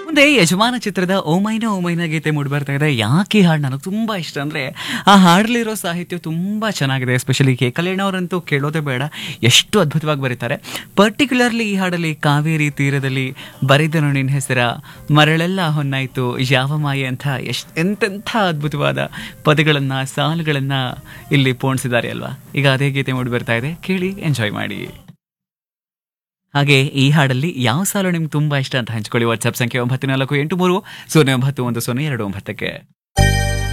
ಮುಂದೆ ಯಜಮಾನ ಚಿತ್ರದ ಓಮೈನ ಓಮೈನ ಗೀತೆ ಮೂಡಿ ಬರ್ತಾ ಇದೆ ಯಾಕೆ ಈ ಹಾಡು ನನಗೆ ತುಂಬಾ ಇಷ್ಟ ಅಂದ್ರೆ ಆ ಹಾಡಲ್ಲಿರೋ ಸಾಹಿತ್ಯ ತುಂಬಾ ಚೆನ್ನಾಗಿದೆ ಎಸ್ಪೆಷಲಿ ಕೆ ಕಲ್ಯಾಣ್ ಅವರಂತೂ ಕೇಳೋದೇ ಬೇಡ ಎಷ್ಟು ಅದ್ಭುತವಾಗಿ ಬರೀತಾರೆ ಪರ್ಟಿಕ್ಯುಲರ್ಲಿ ಈ ಹಾಡಲ್ಲಿ ಕಾವೇರಿ ತೀರದಲ್ಲಿ ಬರಿದನು ನಿನ್ನ ಹೆಸರ ಮರಳೆಲ್ಲ ಹೊನ್ನಾಯ್ತು ಯಾವ ಮಾಯೆ ಅಂತ ಎಷ್ಟು ಎಂತೆಂಥ ಅದ್ಭುತವಾದ ಪದಗಳನ್ನ ಸಾಲುಗಳನ್ನ ಇಲ್ಲಿ ಪೋಣಿಸಿದ್ದಾರೆ ಅಲ್ವಾ ಈಗ ಅದೇ ಗೀತೆ ಮೂಡಿ ಬರ್ತಾ ಇದೆ ಕೇಳಿ ಎಂಜಾಯ್ ಮಾಡಿ ಹಾಗೆ ಈ ಹಾಡಲ್ಲಿ ಯಾವ ಸಾಲು ನಿಮ್ಗೆ ತುಂಬಾ ಇಷ್ಟ ಅಂತ ಹಂಚ್ಕೊಳ್ಳಿ ವಾಟ್ಸ್ಆಪ್ ಸಂಖ್ಯೆ ಒಂಬತ್ತು ನಾಲ್ಕು ಎಂಟು ಮೂರು ಸೊನ್ನೆ ಒಂಬತ್ತು ಒಂದು ಸೊನ್ನೆ ಎರಡು ಒಂಬತ್ತಕ್ಕೆ